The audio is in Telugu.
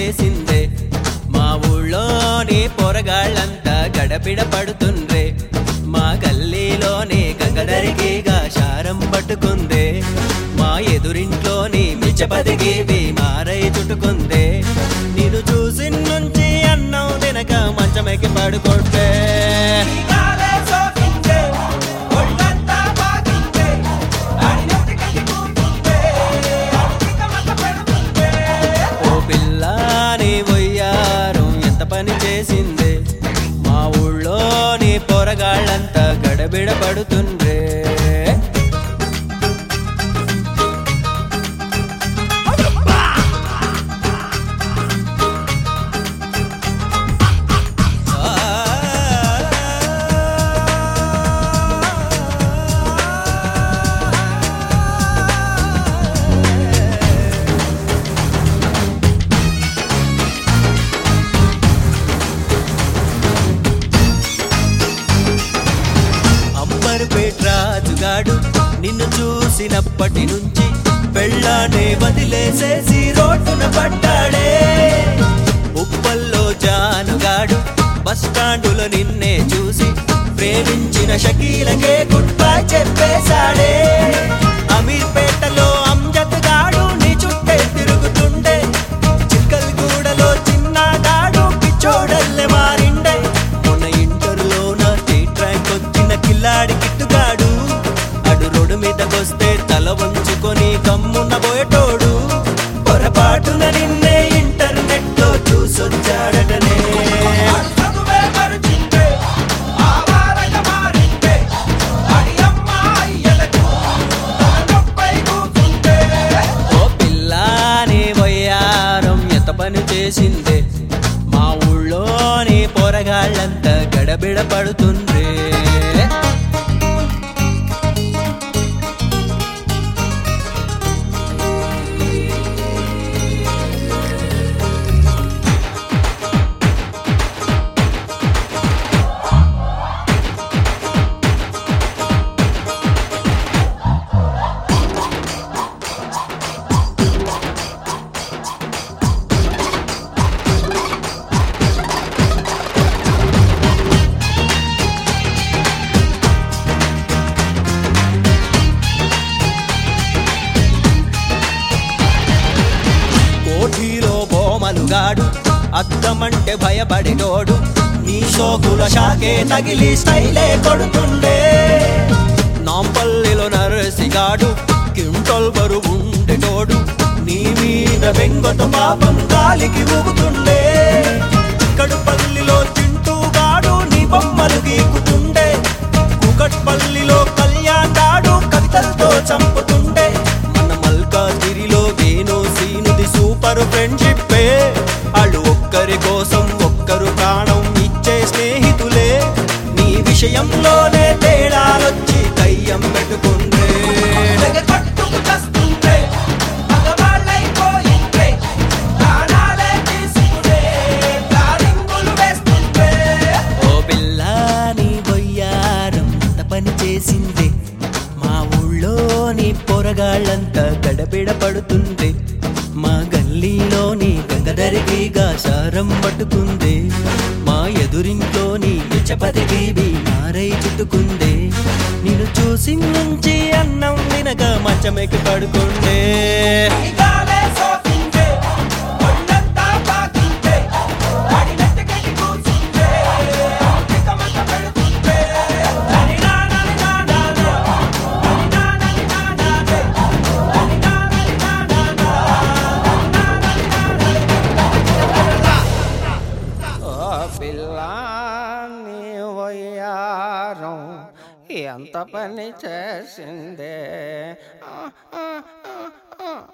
చేసిందే మా ఊళ్ళోని పొరగాళ్ళంతా గడబిడ పడుతుండ్రే మా గల్లీలోని గంగదరికిగా శారం పట్టుకుందే మా ఎదురింట్లోని మిచ్చపదికి బీమారై చుట్టుకుందే నిన్ను చూసి నుంచి అన్నం తినక మంచమెక్కి పడుకుంటే ఓ పిల్లాని వయ్యారం ఎంత పని చేసిందే మా ఊళ్ళోని పొరగాళ్ళంతా గడబిడ పడుతుండ్రే అంబరుపేట రాజుగాడు నిన్ను చూసినప్పటి నుంచి పెళ్ళానే వదిలేసేసి రోడ్డున పడ్డాడే ఉప్పల్లో జానుగాడు బస్ స్టాండులో నిన్నే చూసి ప్రేమించిన షకీలకే గుడ్ బై చెప్పేశాడే అమీర్పేటలో అంజద్ గాడు నీ చుట్టే తిరుగుతుండే చిక్కల్గూడలో చిన్నగాడు పిచ్చోడల్లే మారిండే మొన్న ఇంటర్లో నా స్టేట్ ర్యాంక్ వచ్చిన కిల్లాడి కిట్టుగాడు అడు రోడ్డు మీదకొస్తే తల వంచుకొని కమ్మున్న పోయేటోడు పొరపాటున నిన్నే ఇంటర్నెట్ లో చూసొచ్చాడటనే ఓ పిల్లాని వయ్యారం ఎంత పని చేసిందే మా ఊళ్ళోని పొరగాళ్ళంతా గడబిడ పడుతుండ్రే కోఠీలో బోమలుగాడు అద్దమంటే భయపడేటోడు నీ షోకుల షాకే తగిలి స్టైలే కొడుతుండే నాంపల్లిలో నరసిగాడు కింటల్ బరువు ఉండేటోడు నీ మీద బెంగతో పాపం గాలికి ఊగుతుండే కడుపల్లిలో చింటూగాడు నీ బొమ్మలు గీకుతుండే కుకట్పల్లిలో కళ్యాణ్ గాడు కవితలతో చంపుతుండే మన మల్కాజిరిలో వేణు సీనుది సూపర్ ఫ్రెండ్షిప్పే వాళ్ళు ఒక్కరి కోసం ఒక్కరు ప్రాణం ఇచ్చే స్నేహితులే నీ విషయంలోనే తేడాలొచ్చి కయ్యం పెట్టుకుంటే ఓ పిల్లాని బొయ్యారం అంత పని చేసింది మా ఊళ్ళోని పొరగాళ్ళంతా గడబిడ పడుతుంది మా గల్లీలోని గంగధరికిగా సారం పట్టుకుంది మా ఎదురింట్లోని విచ్చపతికి బీమారై చుట్టుకుంది నిన్ను చూసి నుంచి అన్నం వినక మంచమెక్కి పడుకుండే ఓ పిల్లాని వయ్యారం ఎంత పని చేసిందే ఆ, ఆ, ఆ, ఆ.